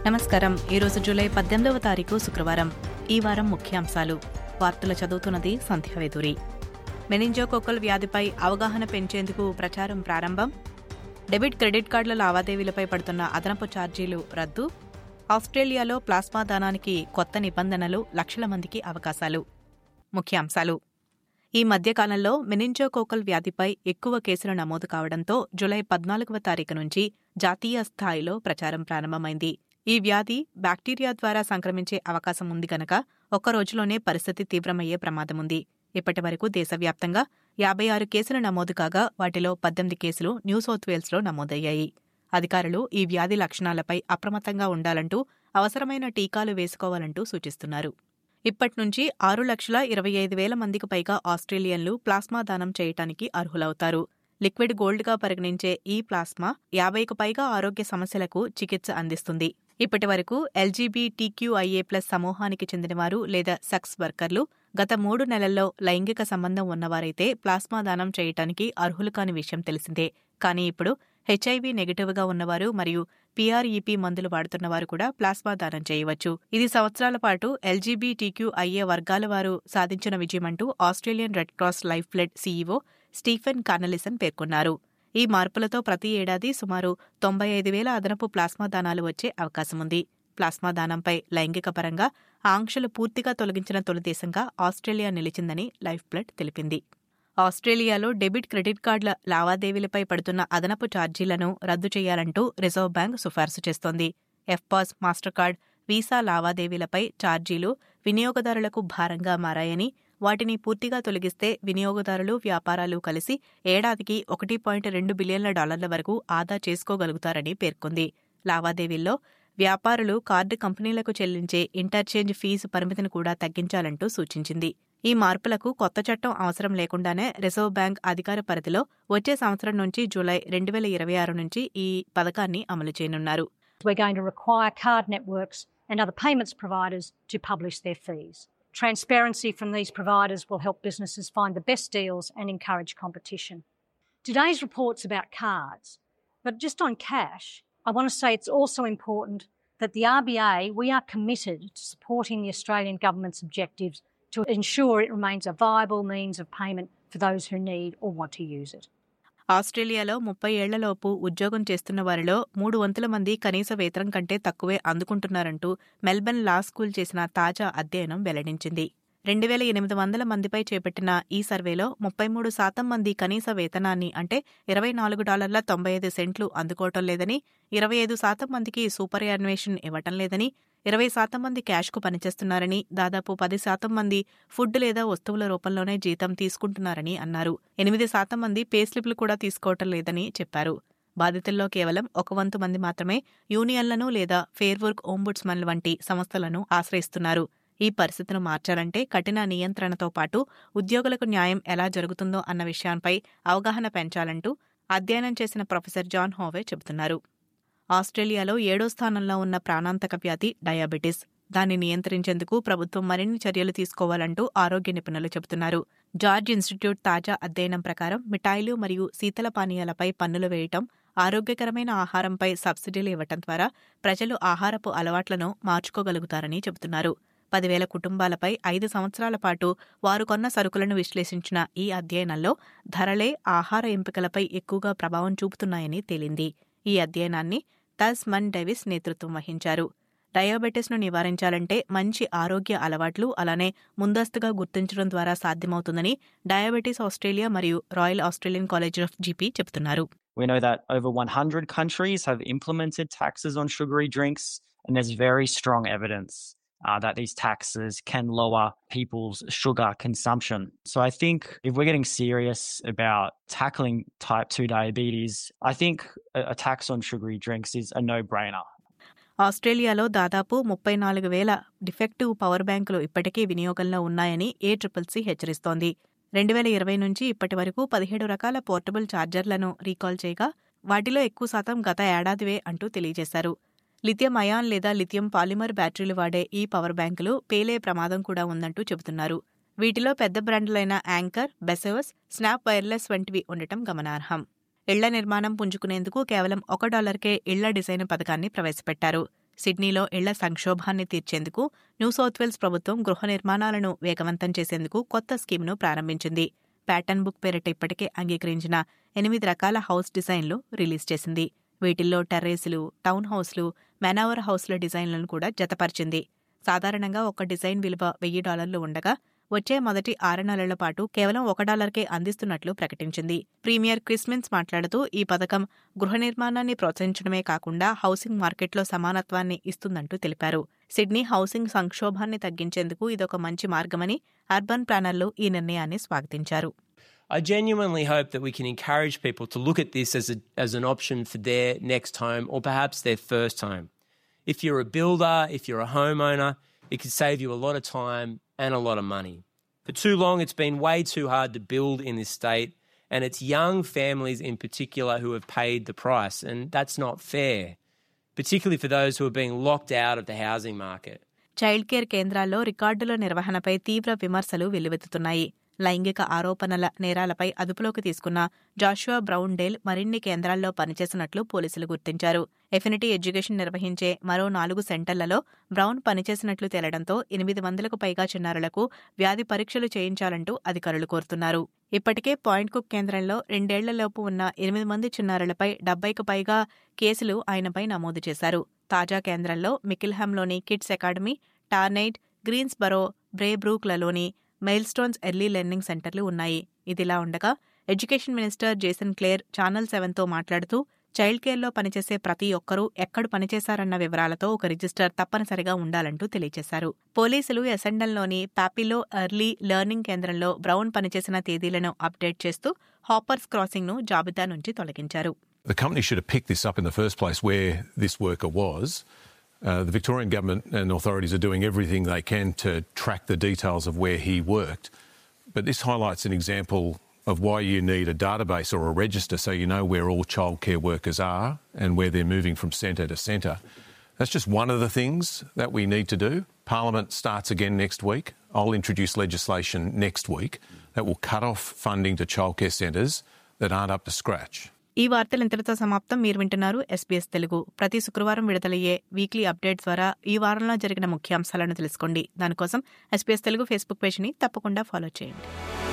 నమస్కారం ఈరోజు జూలై పద్దెనిమిదవ తారీఖు శుక్రవారం ఈ వారం ముఖ్యాంశాలు వార్తలు చదువుతున్నది సంధ్యావేదూరి మెనింజోకోకల్ వ్యాధిపై అవగాహన పెంచేందుకు ప్రచారం ప్రారంభం డెబిట్ క్రెడిట్ కార్డుల లావాదేవీలపై పడుతున్న అదనపు ఛార్జీలు రద్దు ఆస్ట్రేలియాలో ప్లాస్మా దానానికి కొత్త నిబంధనలు లక్షల మందికి అవకాశాలు ముఖ్యాంశాలు ఈ మధ్యకాలంలో మెనింజోకోకల్ వ్యాధిపై ఎక్కువ కేసులు నమోదు కావడంతో జులై పద్నాలుగవ తారీఖు నుంచి జాతీయ స్థాయిలో ప్రచారం ప్రారంభమైంది ఈ వ్యాధి బ్యాక్టీరియా ద్వారా సంక్రమించే అవకాశం ఉంది గనక ఒక్క రోజులోనే పరిస్థితి తీవ్రమయ్యే ప్రమాదముంది ఇప్పటి వరకు దేశవ్యాప్తంగా యాభై ఆరు కేసులు నమోదు కాగా వాటిలో పద్దెనిమిది కేసులు న్యూ సౌత్ వేల్స్లో నమోదయ్యాయి అధికారులు ఈ వ్యాధి లక్షణాలపై అప్రమత్తంగా ఉండాలంటూ అవసరమైన టీకాలు వేసుకోవాలంటూ సూచిస్తున్నారు ఇప్పటి నుంచి ఆరు లక్షల ఇరవై ఐదు వేల మందికి పైగా ఆస్ట్రేలియన్లు ప్లాస్మా దానం చేయటానికి అర్హులవుతారు లిక్విడ్ గోల్డ్గా పరిగణించే ఈ ప్లాస్మా యాభైకు పైగా ఆరోగ్య సమస్యలకు చికిత్స అందిస్తుంది ఇప్పటి వరకు ఎల్జీబీటీక్యూఐఏ ప్లస్ సమూహానికి చెందినవారు లేదా సెక్స్ వర్కర్లు గత మూడు నెలల్లో లైంగిక సంబంధం ఉన్నవారైతే ప్లాస్మా దానం చేయటానికి అర్హులు కాని విషయం తెలిసిందే కానీ ఇప్పుడు హెచ్ఐవి నెగటివ్గా ఉన్నవారు మరియు పీఆర్ఈపీ మందులు వాడుతున్నవారు కూడా ప్లాస్మా దానం చేయవచ్చు ఇది సంవత్సరాల పాటు ఎల్జీబీటీక్యూఐఏ వర్గాల వారు సాధించిన విజయమంటూ Australian Red Cross Lifeblood CEO Stephen Cornelissen పేర్కొన్నారు ఈ మార్పులతో ప్రతి ఏడాది సుమారు తొంభై ఐదు వేల అదనపు ప్లాస్మా దానాలు వచ్చే అవకాశముంది ప్లాస్మా దానంపై లైంగిక పరంగా ఆంక్షలు పూర్తిగా తొలగించిన తొలి దేశంగా ఆస్ట్రేలియా నిలిచిందని లైఫ్ బ్లడ్ తెలిపింది ఆస్ట్రేలియాలో డెబిట్ క్రెడిట్ కార్డుల లావాదేవీలపై పడుతున్న అదనపు ఛార్జీలను రద్దు చేయాలంటూ రిజర్వ్ బ్యాంక్ సిఫార్సు చేస్తోంది ఎఫ్పాస్ మాస్టర్ కార్డ్ వీసా లావాదేవీలపై ఛార్జీలు వినియోగదారులకు భారంగా మారాయని వాటిని పూర్తిగా తొలగిస్తే వినియోగదారులు వ్యాపారాలు కలిసి ఏడాదికి ఒకటి పాయింట్ రెండు బిలియన్ల డాలర్ల వరకు ఆదా చేసుకోగలుగుతారని పేర్కొంది లావాదేవీల్లో వ్యాపారులు కార్డు కంపెనీలకు చెల్లించే ఇంటర్చేంజ్ ఫీజు పరిమితిని కూడా తగ్గించాలంటూ సూచించింది ఈ మార్పులకు కొత్త చట్టం అవసరం లేకుండానే రిజర్వ్ బ్యాంక్ అధికార పరిధిలో వచ్చే సంవత్సరం నుంచి జూలై రెండు వేల ఇరవై ఆరు నుంచి ఈ పథకాన్ని అమలు చేయనున్నారు We're going to require card networks and other payments providers to publish their fees. Transparency from these providers will help businesses find the best deals and encourage competition. Today's report's about cards, but just on cash, I want to say it's also important that the RBA, we are committed to supporting the Australian government's objectives to ensure it remains a viable means of payment for those who need or want to use it. ఆస్ట్రేలియాలో ముప్పై ఏళ్లలోపు ఉద్యోగం చేస్తున్న వారిలో మూడు వంతుల మంది కనీస వేతనం కంటే తక్కువే అందుకుంటున్నారంటూ మెల్బర్న్ లా స్కూల్ చేసిన తాజా అధ్యయనం వెల్లడించింది రెండు వేల ఎనిమిది వందల మందిపై చేపట్టిన ఈ సర్వేలో ముప్పై మూడు శాతం మంది కనీస వేతనాన్ని అంటే ఇరవై నాలుగు డాలర్ల తొంభై ఐదు సెంట్లు అందుకోవటం లేదని ఇరవై ఐదు శాతం మందికి సూపర్ యాన్యువేషన్ ఇవ్వటం లేదని ఇరవై శాతం మంది క్యాష్కు పనిచేస్తున్నారని దాదాపు పది శాతం మంది ఫుడ్ లేదా వస్తువుల రూపంలోనే జీతం తీసుకుంటున్నారని అన్నారు ఎనిమిది శాతం మంది పే స్లిప్లు కూడా తీసుకోవటం లేదని చెప్పారు బాధితుల్లో కేవలం ఒక వంతు మంది మాత్రమే యూనియన్లను లేదా ఫేర్ వర్క్ ఓంబుడ్స్మన్ వంటి సంస్థలను ఆశ్రయిస్తున్నారు ఈ పరిస్థితిని మార్చాలంటే కఠిన నియంత్రణతో పాటు ఉద్యోగులకు న్యాయం ఎలా జరుగుతుందో అన్న విషయాన్పై అవగాహన పెంచాలంటూ అధ్యయనం చేసిన ప్రొఫెసర్ జాన్ హోవే చెబుతున్నారు ఆస్ట్రేలియాలో ఏడో స్థానంలో ఉన్న ప్రాణాంతక వ్యాధి డయాబెటిస్ దాన్ని నియంత్రించేందుకు ప్రభుత్వం మరిన్ని చర్యలు తీసుకోవాలంటూ ఆరోగ్య నిపుణులు చెబుతున్నారు జార్జ్ ఇన్స్టిట్యూట్ తాజా అధ్యయనం ప్రకారం మిఠాయిలు మరియు శీతల పానీయాలపై పన్నులు వేయటం ఆరోగ్యకరమైన ఆహారంపై సబ్సిడీలు ఇవ్వటం ద్వారా ప్రజలు ఆహారపు అలవాట్లను మార్చుకోగలుగుతారని చెబుతున్నారు పదివేల కుటుంబాలపై ఐదు సంవత్సరాల పాటు వారు కొన్న సరుకులను విశ్లేషించిన ఈ అధ్యయనంలో ధరలే ఆహార ఎంపికలపై ఎక్కువగా ప్రభావం చూపుతున్నాయని తేలింది ఈ అధ్యయనాన్ని తస్ మన్ డెవిస్ నేతృత్వం వహించారు డయాబెటిస్ను నివారించాలంటే మంచి ఆరోగ్య అలవాట్లు అలానే ముందస్తుగా గుర్తించడం ద్వారా సాధ్యమవుతుందని డయాబెటీస్ ఆస్ట్రేలియా మరియు Royal Australian College of GP చెబుతున్నారు We know that over 100 countries have implemented taxes on sugary drinks, and there's very strong evidence uh, that these taxes can lower people's sugar consumption. So I think if we're getting serious about tackling type 2 diabetes, I think a, a tax on sugary drinks is a no brainer. ఆస్ట్రేలియాలో దాదాపు ముప్పై నాలుగు వేల defective power బ్యాంకులు ఇప్పటికీ వినియోగంలో ఉన్నాయని ఏ ట్రిపుల్సీ హెచ్చరిస్తోంది రెండు వేల ఇరవై నుంచి ఇప్పటి వరకు పదిహేడు రకాల పోర్టబుల్ ఛార్జర్లను రీకాల్ చేయగా వాటిలో ఎక్కువ శాతం గత ఏడాదివే అంటూ తెలియజేశారు లిథియం అయాన్ లేదా లిథియం పాలిమర్ బ్యాటరీలు వాడే ఈ పవర్ బ్యాంకులు పేలే ప్రమాదం కూడా ఉందంటూ చెబుతున్నారు వీటిలో పెద్ద బ్రాండ్లైన యాంకర్ బెసోస్ స్నాప్ వైర్లెస్ వంటివి ఉండటం గమనార్హం ఇళ్ల నిర్మాణం పుంజుకునేందుకు కేవలం ఒక డాలర్కే ఇళ్ల డిజైన్ పథకాన్ని ప్రవేశపెట్టారు సిడ్నీలో ఇళ్ల సంక్షోభాన్ని తీర్చేందుకు న్యూ సౌత్ వేల్స్ ప్రభుత్వం గృహ నిర్మాణాలను వేగవంతం చేసేందుకు కొత్త స్కీమ్ను ప్రారంభించింది ప్యాటర్న్ బుక్ పేరిట ఇప్పటికే అంగీకరించిన ఎనిమిది రకాల హౌస్ డిజైన్లు రిలీజ్ చేసింది వీటిల్లో టెర్రేసులు టౌన్ హౌస్లు మెనావర్ హౌస్ల డిజైన్లను కూడా జతపరిచింది సాధారణంగా ఒక డిజైన్ విలువ వెయ్యి డాలర్లు ఉండగా వచ్చే మొదటి ఆరు నెలల పాటు కేవలం ఒక డాలర్కే అందిస్తున్నట్లు ప్రకటించింది ప్రీమియర్ క్రిస్మిన్స్ మాట్లాడుతూ ఈ పథకం గృహ నిర్మాణాన్ని ప్రోత్సహించడమే కాకుండా హౌసింగ్ మార్కెట్లో సమానత్వాన్ని ఇస్తుందంటూ తెలిపారు సిడ్నీ హౌసింగ్ సంక్షోభాన్ని తగ్గించేందుకు ఇదొక మంచి మార్గమని అర్బన్ ప్లానర్లు ఈ నిర్ణయాన్ని స్వాగతించారు I genuinely hope that we can encourage people to look at this as, a, as an option for their next home or perhaps their first home. If you're a builder, if you're a homeowner, it can save you a lot of time and a lot of money. For too long, it's been way too hard to build in this state, and it's young families in particular who have paid the price, and that's not fair, particularly for those who are being locked out of the housing market. Child care కేంద్రాల్లో రికార్డుల నిర్వహణపై తీవ్ర విమర్శలు వెల్లువెత్తుతున్నాయి లైంగిక ఆరోపణల నేరాలపై అదుపులోకి తీసుకున్న జాషువా బ్రౌన్ డేల్ మరిన్ని కేంద్రాల్లో పనిచేసినట్లు పోలీసులు గుర్తించారు ఎఫినిటీ ఎడ్యుకేషన్ నిర్వహించే మరో నాలుగు సెంటర్లలో బ్రౌన్ పనిచేసినట్లు తేలడంతో ఎనిమిది వందలకు పైగా చిన్నారులకు వ్యాధి పరీక్షలు చేయించాలంటూ అధికారులు కోరుతున్నారు ఇప్పటికే పాయింట్ కుక్ కేంద్రంలో రెండేళ్లలోపు ఉన్న ఎనిమిది మంది చిన్నారులపై డెబ్బైకు పైగా కేసులు ఆయనపై నమోదు చేశారు తాజా కేంద్రంలో మికిల్హామ్లోని కిడ్స్ అకాడమీ టార్నైట్ గ్రీన్స్బరో బ్రేబ్రూక్లలోని మైల్స్టోన్స్ ఎర్లీ లెర్నింగ్ సెంటర్లు ఉన్నాయి ఇదిలా ఉండగా education minister Jason Clare Channel సెవెన్తో మాట్లాడుతూ చైల్డ్ కేర్లో పనిచేసే ప్రతి ఒక్కరూ ఎక్కడ పనిచేశారన్న వివరాలతో ఒక రిజిస్టర్ తప్పనిసరిగా ఉండాలంటూ తెలియజేశారు పోలీసులు ఎసెండల్లోని పాపిలో ఎర్లీ లెర్నింగ్ కేంద్రంలో బ్రౌన్ పనిచేసిన తేదీలను అప్డేట్ చేస్తూ హాపర్స్ క్రాసింగ్ను జాబితా నుంచి తొలగించారు The company should have picked this up in the first place where this worker was. Uh, the Victorian government and authorities are doing everything they can to track the details of where he worked. But this highlights an example of why you need a database or a register so you know where all childcare workers are and where they're moving from centre to centre. That's just one of the things that we need to do. Parliament starts again next week. I'll introduce legislation next week that will cut off funding to childcare centres that aren't up to scratch. ఈ వార్తలు ఇంతటితో సమాప్తం మీరు వింటున్నారు SBS Telugu ప్రతి శుక్రవారం విడుదలయ్యే weekly update ద్వారా ఈ వారంలో జరిగిన ముఖ్యాంశాలను తెలుసుకోండి దానికోసం ఎస్బీఎస్ తెలుగు ఫేస్బుక్ పేజ్ని తప్పకుండా ఫాలో చేయండి